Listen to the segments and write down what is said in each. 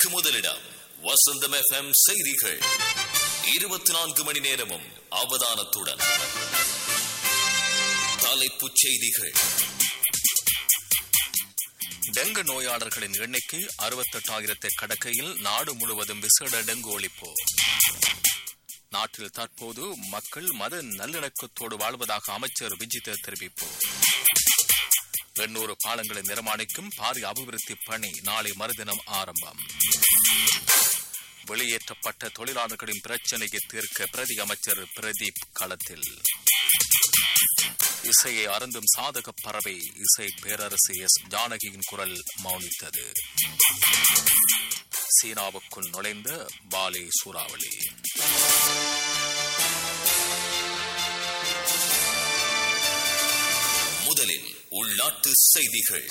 செய்திகளுக்கு முதலிடம் வசந்தம் எஃப்எம் செய்திகள் இருபத்தி நான்கு மணி நேரமும் அவதானத்துடன் தலைப்புச் செய்திகள் டெங்கு நோயாளர்களின் எண்ணிக்கை அறுபத்தெட்டாயிரத்தை கடக்கையில் நாடு முழுவதும் விசேட டெங்கு ஒழிப்பு நாட்டில் தற்போது மக்கள் மத நல்லிணக்கத்தோடு வாழ்வதாக அமைச்சர் விஜித தெரிவிப்பு எண்ணூறு பாலங்களை நிர்மாணிக்கும் பாரிய அபிவிருத்தி பணி நாளை மறுதினம் ஆரம்பம் வெளியேற்றப்பட்ட தொழிலாளர்களின் பிரச்சினையை தீர்க்க பிரதி அமைச்சர் பிரதீப் களத்தில் இசையை அருந்தும் சாதக பறவை இசை பேரரசு எஸ் ஜானகியின் குரல் மௌனித்தது சீனாவுக்குள் நுழைந்த பாலே சூறாவளி முதலில் உள்நாட்டு செய்திகள்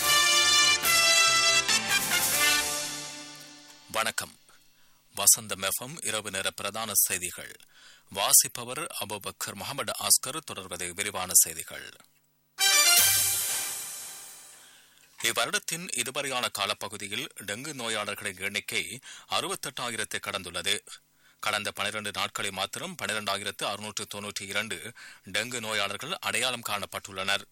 வணக்கம் வசந்தம் எஃப்எம் இரவு நேர பிரதான செய்திகள் வாசிப்பவர் அபுபக்கர் முகமது ஆஸ்கர் தொடர்வது விரிவான செய்திகள் இவ்வருடத்தின் இதுவரையான காலப்பகுதியில் டெங்கு நோயாளர்களின் எண்ணிக்கை அறுபத்தெட்டாயிரத்தை கடந்துள்ளது கடந்த பனிரண்டு நாட்களில் மாத்திரம் பனிரெண்டாயிரத்து அறுநூற்று தொன்னூற்றி இரண்டு டெங்கு நோயாளர்கள் அடையாளம் காணப்பட்டுள்ளனர்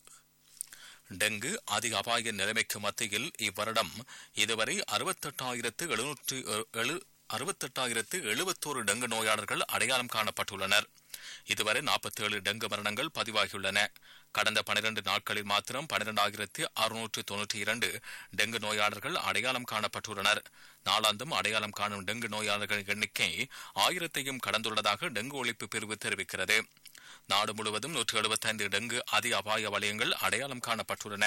டெங்கு அதிக அபாய நிலைமைக்கு மத்தியில் இவ்வருடம் இதுவரை அறுபத்தெட்டாயிரத்து எழுநூற்று எழு அறுபத்தெட்டாயிரத்து எழுபத்தோரு டெங்கு நோயாளர்கள் அடையாளம் காணப்பட்டுள்ளனர் இதுவரை நாற்பத்தேழு டெங்கு மரணங்கள் பதிவாகியுள்ளன கடந்த பனிரெண்டு நாட்களில் மாத்திரம் பனிரெண்டாயிரத்து அறுநூற்று தொன்னூற்றி இரண்டு டெங்கு நோயாளர்கள் அடையாளம் காணப்பட்டுள்ளனர் நாளாந்தும் அடையாளம் காணும் டெங்கு நோயாளர்களின் எண்ணிக்கை ஆயிரத்தையும் கடந்துள்ளதாக டெங்கு ஒழிப்பு பிரிவு தெரிவிக்கிறது நாடு முழுவதும் நூற்று எழுபத்தைந்து டெங்கு அதி அபாய வலயங்கள் அடையாளம் காணப்பட்டுள்ளன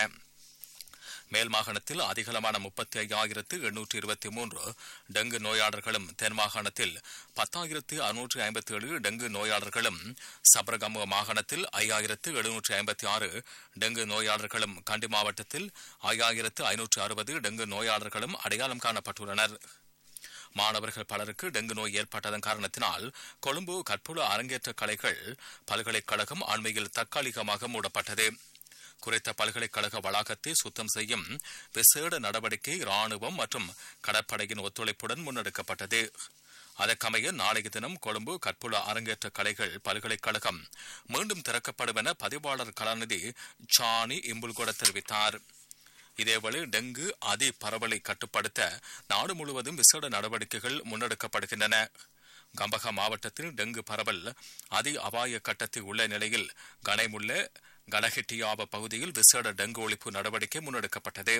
மேல் மாகாணத்தில் அதிகளமான முப்பத்தி ஐயாயிரத்து எண்ணூற்று இருபத்தி மூன்று டெங்கு நோயாளர்களும் தென் மாகாணத்தில் பத்தாயிரத்து அறுநூற்று ஐம்பத்தி ஏழு டெங்கு நோயாளர்களும் சபரகமுவ மாகாணத்தில் ஐயாயிரத்து எழுநூற்று ஐம்பத்தி ஆறு டெங்கு நோயாளர்களும் கண்டி மாவட்டத்தில் ஐயாயிரத்து ஐநூற்று அறுபது டெங்கு நோயாளர்களும் அடையாளம் காணப்பட்டுள்ளனர் மாணவர்கள் பலருக்கு டெங்கு நோய் ஏற்பட்டதன் காரணத்தினால் கொழும்பு கற்புல அரங்கேற்ற கலைகள் பல்கலைக்கழகம் அண்மையில் தற்காலிகமாக மூடப்பட்டது குறித்த பல்கலைக்கழக வளாகத்தை சுத்தம் செய்யும் விசேட நடவடிக்கை ராணுவம் மற்றும் கடற்படையின் ஒத்துழைப்புடன் முன்னெடுக்கப்பட்டது அதற்கமைய நாளைய தினம் கொழும்பு கற்புல அரங்கேற்ற கலைகள் பல்கலைக்கழகம் மீண்டும் திறக்கப்படும் என பதிவாளர் கலாநிதி சாணி இம்புல்கொட தெரிவித்தார் இதேவேளை டெங்கு அதி பரவலை கட்டுப்படுத்த நாடு முழுவதும் விசேட நடவடிக்கைகள் முன்னெடுக்கப்படுகின்றன கம்பகா மாவட்டத்தில் டெங்கு பரவல் அதி அபாய கட்டத்தில் உள்ள நிலையில் கனைமுள்ள கனஹெட்டியாவ பகுதியில் விசேட டெங்கு ஒழிப்பு நடவடிக்கை முன்னெடுக்கப்பட்டது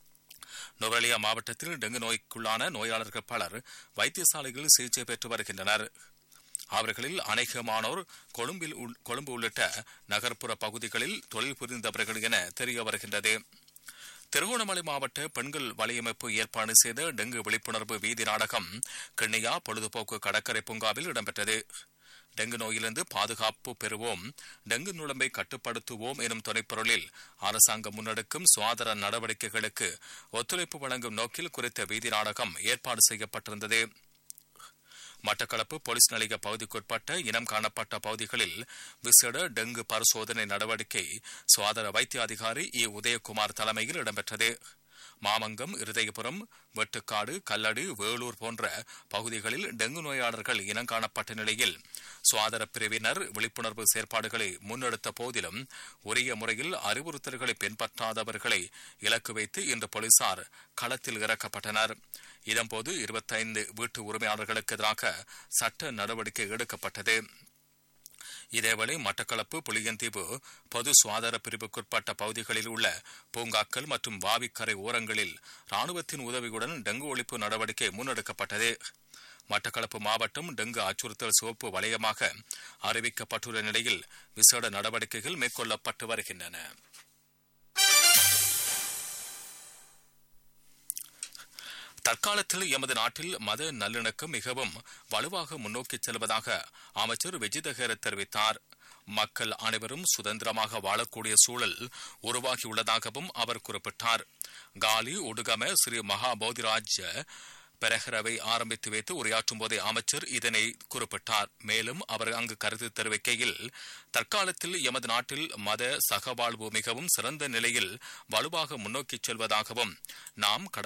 நுவலியா மாவட்டத்தில் டெங்கு நோய்க்குள்ளான நோயாளர்கள் பலர் வைத்தியசாலைகளில் சிகிச்சை பெற்று வருகின்றனர் அவர்களில் அநேகமானோர் கொழும்பில் கொழும்பு உள்ளிட்ட நகர்ப்புற பகுதிகளில் தொழில் புரிந்தவர்கள் என தெரிய வருகின்றது திருகோணமலை மாவட்ட பெண்கள் வலையமைப்பு ஏற்பாடு செய்த டெங்கு விழிப்புணர்வு வீதி நாடகம் கிண்ணியா பொழுதுபோக்கு கடற்கரை பூங்காவில் இடம்பெற்றது டெங்கு நோயிலிருந்து பாதுகாப்பு பெறுவோம் டெங்கு நுழம்பை கட்டுப்படுத்துவோம் எனும் துணைப்பொருளில் அரசாங்கம் முன்னெடுக்கும் சுகாதார நடவடிக்கைகளுக்கு ஒத்துழைப்பு வழங்கும் நோக்கில் குறித்த வீதி நாடகம் ஏற்பாடு செய்யப்பட்டிருந்தது மட்டக்களப்பு போலீஸ் நிலைய பகுதிக்குட்பட்ட இனம் காணப்பட்ட பகுதிகளில் விசேட டெங்கு பரிசோதனை நடவடிக்கை சுகாதார வைத்திய அதிகாரி இ உதயகுமார் தலைமையில் இடம்பெற்றது மாமங்கம் இருதயபுரம் வெட்டுக்காடு கல்லடு வேலூர் போன்ற பகுதிகளில் டெங்கு நோயாளர்கள் இனங்காணப்பட்ட நிலையில் சுகாதார பிரிவினர் விழிப்புணர்வு செயற்பாடுகளை முன்னெடுத்த போதிலும் உரிய முறையில் அறிவுறுத்தல்களை பின்பற்றாதவர்களை இலக்கு வைத்து இன்று போலீசார் களத்தில் இறக்கப்பட்டனர் இதன்போது இருபத்தைந்து வீட்டு உரிமையாளர்களுக்கு எதிராக சட்ட நடவடிக்கை எடுக்கப்பட்டது இதேவேளை மட்டக்களப்பு புளியந்தீவு பொது சுகாதார பிரிவுக்குட்பட்ட பகுதிகளில் உள்ள பூங்காக்கள் மற்றும் வாவிக்கரை ஓரங்களில் ராணுவத்தின் உதவியுடன் டெங்கு ஒழிப்பு நடவடிக்கை முன்னெடுக்கப்பட்டது மட்டக்களப்பு மாவட்டம் டெங்கு அச்சுறுத்தல் சிவப்பு வலயமாக அறிவிக்கப்பட்டுள்ள நிலையில் விசேட நடவடிக்கைகள் மேற்கொள்ளப்பட்டு வருகின்றன தற்காலத்தில் எமது நாட்டில் மத நல்லிணக்கம் மிகவும் வலுவாக முன்னோக்கி செல்வதாக அமைச்சர் விஜிதகேர தெரிவித்தார் மக்கள் அனைவரும் சுதந்திரமாக வாழக்கூடிய சூழல் உருவாகியுள்ளதாகவும் அவர் குறிப்பிட்டார் காலி உடுகம ஸ்ரீ மகா போதிராஜ் பெரஹரவை ஆரம்பித்து வைத்து உரையாற்றும் போதே அமைச்சர் இதனை குறிப்பிட்டார் மேலும் அவர் அங்கு கருத்து தெரிவிக்கையில் தற்காலத்தில் எமது நாட்டில் மத சகவாழ்வு மிகவும் சிறந்த நிலையில் வலுவாக முன்னோக்கிச் செல்வதாகவும் நாம்